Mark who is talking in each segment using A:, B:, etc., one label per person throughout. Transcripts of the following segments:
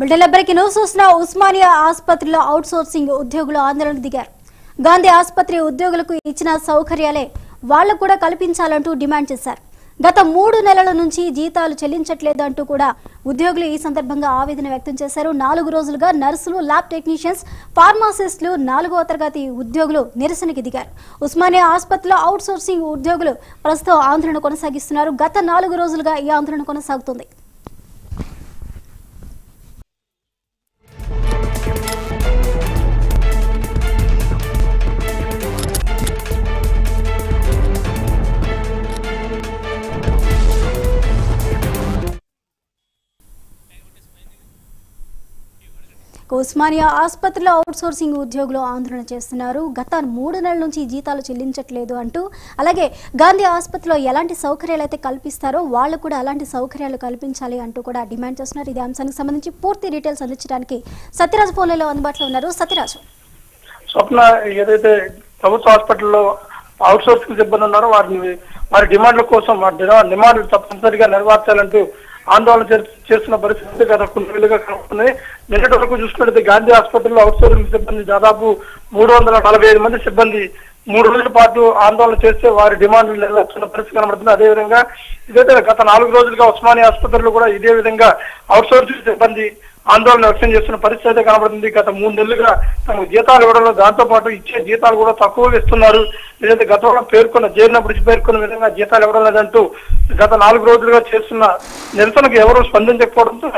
A: బుల్టెన్లబ్బరికి news చూసిన ఉస్మానియా ఆసుపత్రిలో out sourcing ఉద్యోగులు ఆందోళనకు దిగారు గాంధీ ఆసుపత్రి ఉద్యోగులకు ఇచ్చిన సౌకర్యాలే వాళ్లకు కూడా కల్పించాలంటూ డిమాండ్ చేశారు గత మూడు నెలల నుంచి జీతాలు చెల్లించట్లేదంటూ కూడా ఉద్యోగులు ఈ సందర్భంగా ఆవేదన వ్యక్తం చేశారు నాలుగు రోజులుగా నర్సులు ల్యాబ్ టెక్నీషియన్స్ ఫార్మాసిస్టులు నాలుగవ తరగతి ఉద్యోగులు నిరసనకి దిగారు ఉస్మానియా ఆసుపత్రిలో అవుట్ సోర్సింగ్ ఉద్యోగులు ప్రస్తుతం ఆందోళన కొనసాగిస్తున్నారు గత నాలుగు రోజులుగా ఈ ఆందోళన కొనసాగుతుంది ఉస్మానియా ఆసుపత్రిలో అవుట్సోర్సింగ్ ఉద్యోగులు ఆందోళన చేస్తున్నారు గత మూడు నెలల నుంచి జీతాలు చెల్లించట్లేదు అంటూ అలాగే గాంధీ ఆసుపత్రిలో ఎలాంటి సౌకర్యాలు అయితే కల్పిస్తారో వాళ్ళు కూడా అలాంటి సౌకర్యాలు కల్పించాలి అంటూ కూడా డిమాండ్ చేస్తున్నారు ఇదే అంశానికి సంబంధించి పూర్తి డీటెయిల్స్ అందించడానికి సత్యరాజు ఫోన్లలో అందుబాటులో ఉన్నారు సత్యరాజు
B: స్వప్న ఏదైతే ప్రభుత్వ హాస్పిటల్లో అవుట్ సోర్సింగ్ సిబ్బంది ఉన్నారో వారిని వారి డిమాండ్ల కోసం వారి డిమా- డిమాండ్లు తప్పనిసరిగా నెరవేర్చాలంటూ ఆందోళన చే- చేస్తున్న పరిస్థితి గత కొన్ని నెలలుగా కనబడుతుంది నిన్నటి వరకు చూసుకున్నట్లయితే గాంధీ ఆసుపత్రిలో అవుట్ సోర్సింగ్ సిబ్బంది దాదాపు మూడు వందల నలభై ఐదు మంది సిబ్బంది మూడు రోజుల పాటు ఆందోళన చేస్తే వారి డిమాండ్లు నెరవేర్చున్న పరిస్థితి కనబడుతుంది అదేవిధంగా ఇదైతే గత నాలుగు రోజులుగా ఉస్మానియా ఆసుపత్రిలో కూడా ఇదే విధంగా అవుట్ సోర్సింగ్ సిబ్బంది ఆందోళన వ్యక్తం చేస్తున్న పరిస్థితి అయితే కనబడుతుంది గత మూడు నెలలుగా తమకు జీతాలు ఇవ్వడంలో దాంతో పాటు ఇచ్చే జీతాలు కూడా తక్కువగా ఇస్తున్నారు ఏదైతే గతంలో పేర్కొన్న జీర్ణ బృతి పేర్కొన్న విధంగా జీతాలు ఇవ్వడం లేదంటూ గత నాలుగు రోజులుగా చేస్తున్న నిరసనకు ఎవరూ స్పందించకపోవడంతో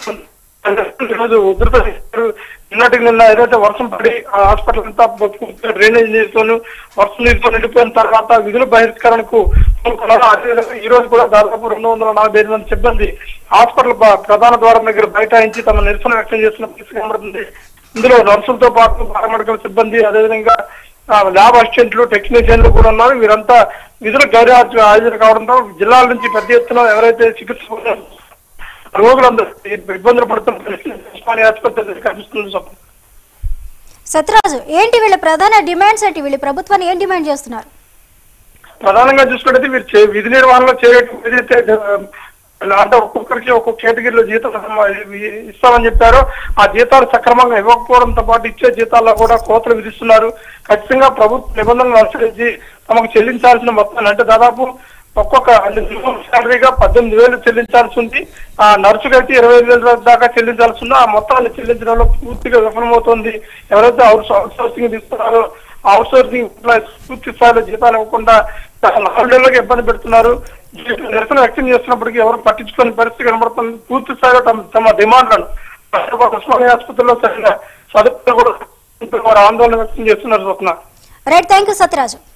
B: ఈరోజు ఉధృత చేశారు. నిన్నటికి నిన్న ఏదైతే వర్షం పడి ఆ హాస్పిటల్ అంతా డ్రైనేజ్ నీరుతోను వర్షం నీరుతో నిండిపోయిన తర్వాత విధుల బహిష్కరణకు పూనుకున్నారు అదేవిధంగా ఈ రోజు కూడా దాదాపు రెండు వందల నలభై ఐదు మంది సిబ్బంది హాస్పిటల్ బ- ప్రధాన ద్వారం దగ్గర బైఠాయించి తమ నిరసన వ్యక్తం చేస్తున్న పరిస్థితి కనబడుతుంది ఇందులో నర్సులతో పాటు పారామెడికల్ సిబ్బంది అదేవిధంగా ఆ, ల్యాబ్ అసిస్టెంట్లు టెక్నీషియన్లు కూడా ఉన్నారు వీరంతా విధులు గైర్ హాజరు కావడంతో జిల్లాల నుంచి పెద్ద ఎత్తున ఎవరైతే చికిత్స పొందారో రోగులందరూ ఇబ్బందులు పడుతున్న పరిస్థితి ఉస్మానియా ఆసుపత్రి దగ్గర కనిపిస్తుంది స్వప్న.
A: సత్యరాజు ఏంటి వీళ్ళ ప్రధాన డిమాండ్స్ ఏంటి వీళ్ళు ప్రభుత్వాన్ని ఏం డిమాండ్ చేస్తున్నారు
B: ప్రధానంగా చూసుకుంటే వీరు చే- విధి నిర్వహణలో చేరేట ఏదైతే ఆ, అంటే ఒక్కొక్కరికి ఒక్కొక్క కేటగిరీలో జీతం ఇస్తామని చెప్పారో ఆ జీతాలు సక్రమంగా ఇవ్వకపోవడంతో పాటు ఇచ్చే జీతాల్లో కూడా కోతలు విధిస్తున్నారు ఖచ్చితంగా ప్రభుత్వ నిబంధనలు అనుసరించి తమకు చెల్లించాల్సిన మొత్తాన్ని అంటే దాదాపు ఒక్కొక్క అంటే మినిమం శాలరీగా పద్దెనిమిది వేలు చెల్లించాల్సి ఉంది ఆ నర్సుకి అయితే ఇరవై ఐదు వేల దాకా చెల్లించాల్సి ఉంది ఆ మొత్తాన్ని చెల్లించడంలో పూర్తిగా విఫలమవుతోంది ఎవరైతే అవుట్ అవుట్ సోర్సింగ్ తీసుకున్నారో అవుట్ సోర్సింగ్ పూర్తి స్థాయిలో జీతాలు ఇవ్వకుండా నాలుగేళ్లకు ఇబ్బంది పెడుతున్నారు నిరసన వ్యక్తం చేస్తున్నప్పటికీ ఎవరు పట్టించుకునే పరిస్థితి కనబడుతుంది పూర్తి స్థాయిలో తమ తమ డిమాండ్లను ఉస్మానియా ఆసుపత్రిలో సరైన సదుపాయాలు కూడా వారు ఆందోళన వ్యక్తం చేస్తున్నారు Swapna
A: right thank you Satyaraju